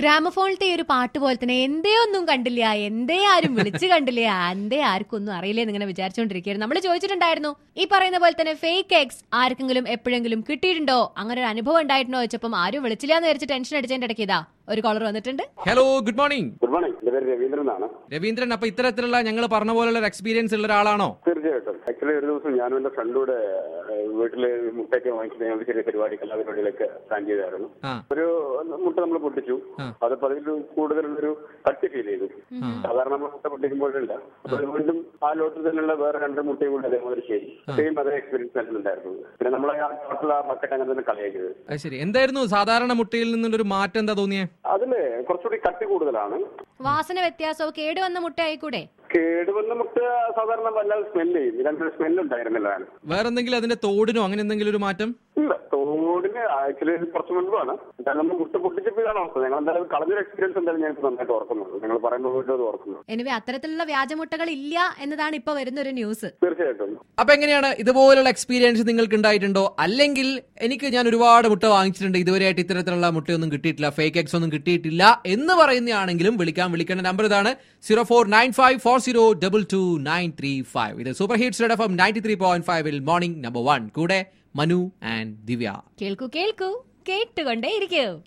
ഗ്രാമഫോണിലത്തെ ഈ ഒരു പാട്ട് പോലെ തന്നെ എന്തേ ഒന്നും കണ്ടില്ല എന്തേ ആരും വിളിച്ചു കണ്ടില്ല എന്തേ ആർക്കും ഒന്നും അറിയില്ലെന്ന് ഇങ്ങനെ വിചാരിച്ചുകൊണ്ടിരിക്കുകയായിരുന്നു നമ്മൾ ചോദിച്ചിട്ടുണ്ടായിരുന്നു ഈ പറയുന്ന പോലെ തന്നെ ഫേക്ക് എക്സ് ആർക്കെങ്കിലും എപ്പോഴെങ്കിലും കിട്ടിയിട്ടുണ്ടോ അങ്ങനെ ഒരു അനുഭവം ഉണ്ടായിട്ടുണ്ടോ വെച്ചപ്പം ആരും വിളിച്ചില്ല എന്ന് വിചാരിച്ച് ടെൻഷൻ അടിച്ചതിന്റെ ഇടയ്ക്ക് ഇതാ ഒരു കോളർ വന്നിട്ടുണ്ട് hello good morning good morning എന്റെ പേര് രവീന്ദ്രൻ എന്നാണ് രവീന്ദ്രൻ അപ്പൊ ഇത്തരത്തിലുള്ള ഞങ്ങൾ പറഞ്ഞ പോലുള്ള ഒരു എക്സ്പീരിയൻസ് ഉള്ള ഒരാളാണോ തീർച്ചയായിട്ടും ആക്ച്വലി ഒരു ദിവസം ഞാനും എന്റെ ഫ്രണ്ടിലൂടെ വീട്ടില് മുട്ടയൊക്കെ വാങ്ങിച്ചിട്ട് ഞങ്ങൾ ചെറിയ പരിപാടി കലാപരിപാടികളൊക്കെ പ്ലാൻ ചെയ്തായിരുന്നു ആ ഒരു മുട്ട നമ്മൾ പൊട്ടിച്ചു ആ. അതപ്പോ അതിൽ കൂടുതലുള്ളൊരു കട്ടി ഫീൽ ചെയ്തു സാധാരണ നമ്മൾ മുട്ട പൊട്ടിക്കുമ്പോഴില്ല അപ്പൊ അത് വീണ്ടും ആ ലോട്ടിൽ തന്നെയുള്ള വേറെ രണ്ട് മുട്ടയും കൂടി അതേമാതിരി ശരി സെയിം അതേ എക്സ്പീരിയൻസ് തന്നെ ഉണ്ടായിരുന്നു പിന്നെ നമ്മൾ ആ ടോട്ടൽ ആ ബക്കറ്റ് അങ്ങനെ തന്നെ കളയാക്കിയത് അത് ശരി എന്തായിരുന്നു സാധാരണ മുട്ടയിൽ നിന്നുള്ളൊരു മാറ്റം എന്താ തോന്നിയേ അതില് കുറച്ചുകൂടി കട്ടി കൂടുതലാണ് വാസന വ്യത്യാസവും കേട് വന്ന മുട്ട ആയിക്കൂടെ കേടുവന്ന മുട്ട സാധാരണ വല്ലാതെ സ്മെല്ല് ചെയ്യും ഇതിനൊരു സ്മെല്ല് ഉണ്ടായിരുന്നില്ല അതിന്. വേറെന്തെങ്കിലും അതിന്റെ തോടിനോ അങ്ങനെ എന്തെങ്കിലും ഒരു മാറ്റം ഇല്ല തോടിന് ആക്ച്വലി കുറച്ച് മുൻപാണ് എന്തായാലും നമ്മൾ മുട്ട പൊട്ടിച്ചപ്പോഴാണ് ഓർക്കുന്നത് ഞങ്ങൾ എന്തായാലും കളഞ്ഞൊരു എക്സ്പീരിയൻസ് എന്തായാലും ഞാൻ നന്നായിട്ട് ഓർക്കുന്നുണ്ട് നിങ്ങൾ പറയുമ്പോൾ വീണ്ടും അത് ഓർക്കുന്നു എനിവേ അത്തരത്തിലുള്ള വ്യാജമുട്ടകൾ ഇല്ല എന്നതാണ് ഇപ്പൊ വരുന്ന ഒരു ന്യൂസ് തീർച്ചയായിട്ടും അപ്പൊ എങ്ങനെയാണ് ഇതുപോലുള്ള എക്സ്പീരിയൻസ് നിങ്ങൾക്ക് ഉണ്ടായിട്ടുണ്ടോ അല്ലെങ്കിൽ എനിക്ക് ഞാൻ ഒരുപാട് മുട്ട വാങ്ങിച്ചിട്ടുണ്ട് ഇതുവരെയായിട്ട് ഇത്തരത്തിലുള്ള മുട്ടയൊന്നും കിട്ടിയിട്ടില്ല ഫേക്ക് എക്സ് ഒന്നും കിട്ടിയിട്ടില്ല എന്ന് പറയുന്നതാണെങ്കിലും വിളിക്കാൻ വിളിക്കേണ്ട നമ്പർ ഇതാണ് zero four nine five four zero double two nine three five ഇത് super hits F M ninety three point ഫൈവിൽ മോർണിംഗ് നമ്പർ വൺ കൂടെ മനു ആൻഡ് ദിവ്യ കേൾക്കൂ കേൾക്കൂ കേട്ടുകൊണ്ടേ ഇരിക്കൂ